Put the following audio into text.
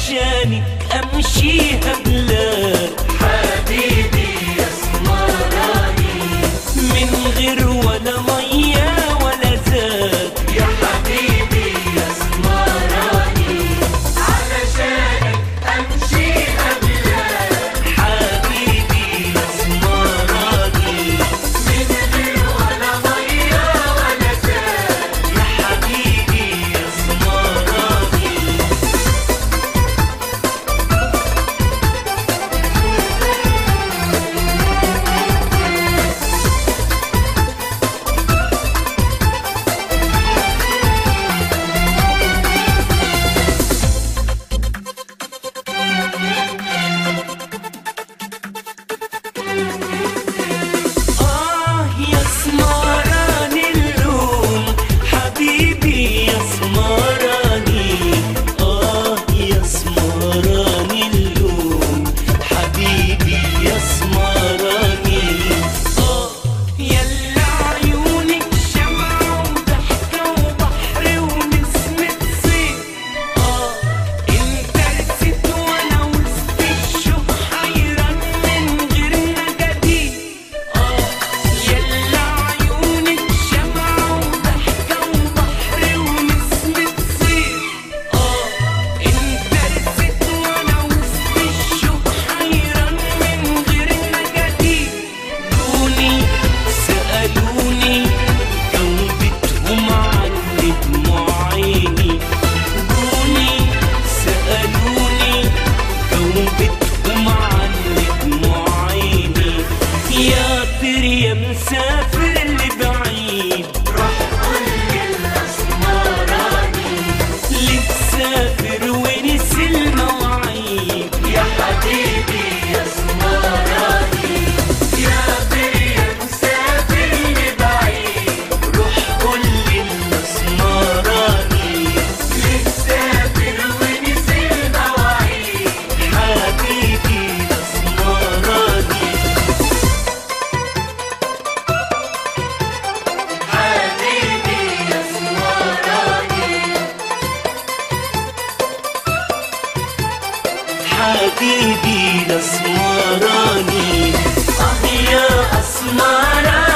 علشانك امشيها بلاد حبيبي اسمراني من غير ولا ميه ولا زاد يا حبيبي اسمراني علشانك امشي بلاد حبيبي اسمراني من غير ولا ميه ولا زاد يا حبيبي اسمراني آه يا سمراني اللون حبيبي يا سمراني آه يا سمراني اللون حبيبي يا سمراني آه يلا عيونك شمعة وضحكة وبحر ونسمة صيف آه انت رست وانا وسط الشوق حيران من غير نجديد آه يلا عيونك شمعة وضحكة وبحر ونسمة صيف آه انت رست وانا وسط الشوق حيران من غير نجديد دوني سألوني جاوبتهم عن دموع عيني دوني سألوني جاوبتهم عن دموع عيني يا طير يا مسافر اللي بعيد روح قول للاسمراني لتسافر ونسي المواعيد يا حبيبي اسمراني يا بيا مسافر لبعيد روح قول للمسمراني للسافر ونسي المواعيد حبيبي الاسمراني حبيبي اسمراني حبيبي الاسمراني اه يا اسمراني